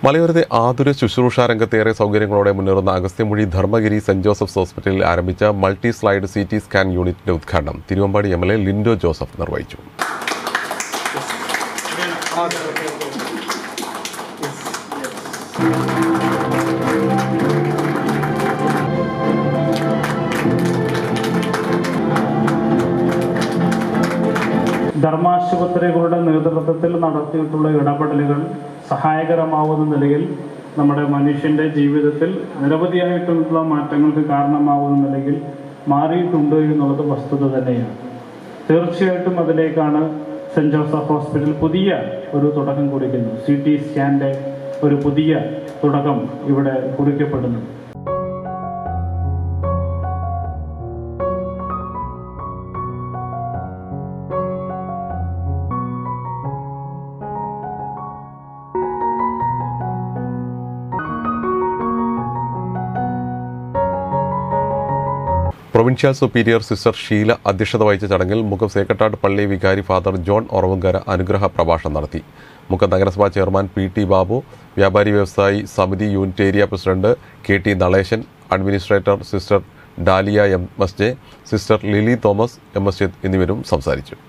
മലയോരത്തെ ആതുര ശുശ്രൂഷ രംഗത്തേറെ സൗകര്യങ്ങളോടെ മുന്നേറുന്ന അഗസ്ത്യമൊഴി ധർമ്മഗിരി സെന്റ് ജോസഫ് ഹോസ്പിറ്റലിൽ ആരംഭിച്ച multi slice C T scan യൂണിറ്റിന്റെ ഉദ്ഘാടനം Thiruvambadi M L A Lindo Joseph നിർവഹിച്ചു ധർമാശുപത്രികളുടെ നേതൃത്വത്തിൽ നടത്തിയിട്ടുള്ള ഇടപെടലുകൾ സഹായകരമാവുന്ന നിലയിൽ നമ്മുടെ മനുഷ്യന്റെ ജീവിതത്തിൽ നിരവധിയായിട്ടുള്ള മാറ്റങ്ങൾക്ക് കാരണമാവുന്ന നിലയിൽ മാറിയിട്ടുണ്ട് എന്നുള്ളത് വസ്തുത തന്നെയാണ് തീർച്ചയായിട്ടും അതിലേക്കാണ് സെന്റ് ജോസഫ് ഹോസ്പിറ്റൽ പുതിയ ഒരു തുടക്കം കുറിക്കുന്നു സി ടി സ്കാൻ്റെ ഒരു പുതിയ തുടക്കം ഇവിടെ കുറിക്കപ്പെടുന്നു പ്രൊവിൻഷ്യൽ സുപ്പീരിയർ സിസ്റ്റർ ഷീല അധ്യക്ഷത വഹിച്ച ചടങ്ങിൽ മുഖം സേക്കട്ടാട് പള്ളി വികാരി ഫാദർ ജോൺ ഒറവുങ്കര അനുഗ്രഹ പ്രഭാഷണം നടത്തി മുഖം നഗരസഭാ ചെയർമാൻ പി ടി ബാബു വ്യാപാരി വ്യവസായി സമിതി unit area president K T Nalesan administrator sister Dalia M S J sister Lily Thomas M S J എന്നിവരും സംസാരിച്ചു